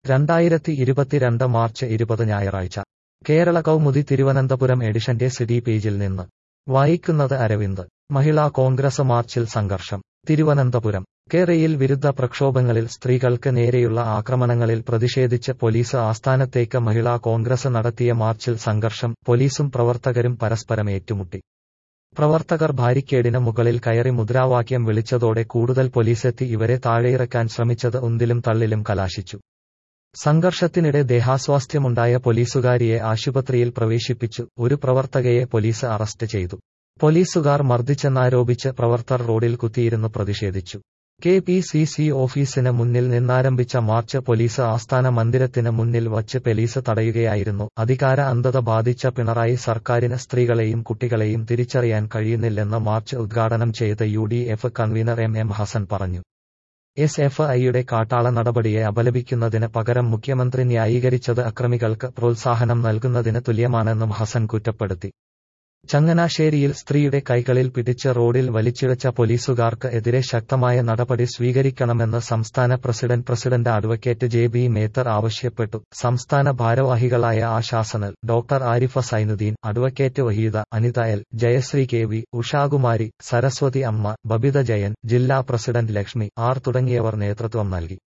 രണ്ടായിരത്തി ഇരുപത്തിരണ്ട് മാർച്ച് ഇരുപത് ഞായറാഴ്ച കേരള കൗമുദി തിരുവനന്തപുരം എഡിഷന്റെ സിഡി പേജിൽ നിന്ന് വായിക്കുന്നത് അരവിന്ദ് മഹിളാ കോൺഗ്രസ് മാർച്ചിൽ സംഘർഷം തിരുവനന്തപുരം കേരയിൽ വിരുദ്ധ പ്രക്ഷോഭങ്ങളിൽ സ്ത്രീകൾക്ക് നേരെയുള്ള ആക്രമണങ്ങളിൽ പ്രതിഷേധിച്ച് പോലീസ് ആസ്ഥാനത്തേക്ക് മഹിളാ കോൺഗ്രസ് നടത്തിയ മാർച്ചിൽ സംഘർഷം പോലീസും പ്രവർത്തകരും പരസ്പരം ഏറ്റുമുട്ടി പ്രവർത്തകർ ബാരിക്കേഡിന് മുകളിൽ കയറി മുദ്രാവാക്യം വിളിച്ചതോടെ കൂടുതൽ പോലീസെത്തി ഇവരെ താഴെയിറക്കാൻ ശ്രമിച്ചത് ഉന്തിലും തള്ളിലും കലാശിച്ചു സംഘർഷത്തിനിടെ ദേഹാസ്വാസ്ഥ്യമുണ്ടായ പോലീസുകാരിയെ ആശുപത്രിയിൽ പ്രവേശിപ്പിച്ചു ഒരു പ്രവർത്തകയെ പോലീസ് അറസ്റ്റ് ചെയ്തു പോലീസുകാർ മർദ്ദിച്ചെന്നാരോപിച്ച് പ്രവർത്തകർ റോഡിൽ കുത്തിയിരുന്നു പ്രതിഷേധിച്ചു കെ പി സി സി ഓഫീസിന് മുന്നിൽ നിന്നാരംഭിച്ച മാർച്ച് പോലീസ് ആസ്ഥാന മന്ദിരത്തിന് മുന്നിൽ വച്ച് പോലീസ് തടയുകയായിരുന്നു അധികാര അന്ധത ബാധിച്ച പിണറായി സർക്കാരിന് സ്ത്രീകളെയും കുട്ടികളെയും തിരിച്ചറിയാൻ കഴിയുന്നില്ലെന്ന് മാർച്ച് ഉദ്ഘാടനം ചെയ്ത U D F convener M M Hassan പറഞ്ഞു എസ് എഫ് ഐയുടെ കാട്ടാള നടപടിയെ അപലപിക്കുന്നതിന് പകരം മുഖ്യമന്ത്രി ന്യായീകരിച്ചത് അക്രമികൾക്ക് പ്രോത്സാഹനം നൽകുന്നതിന് തുല്യമാണെന്നും ഹസൻ കുറ്റപ്പെടുത്തി ചങ്ങനാശ്ശേരിയിൽ സ്ത്രീയുടെ കൈകളിൽ പിടിച്ച് റോഡിൽ വലിച്ചിഴച്ച പോലീസുകാർക്ക് എതിരെ ശക്തമായ നടപടി സ്വീകരിക്കണമെന്ന് സംസ്ഥാന president president advocate J B Methar ആവശ്യപ്പെട്ടു സംസ്ഥാന ഭാരവാഹികളായ ആശാസനൽ doctor Arifa Zainuddin advocate Waheeda Anitha L Jayasree K V Ushakumari Saraswathi Amma Babitha Jayan ജില്ലാ പ്രസിഡന്റ് ലക്ഷ്മി ആർ തുടങ്ങിയവർ നേതൃത്വം നൽകി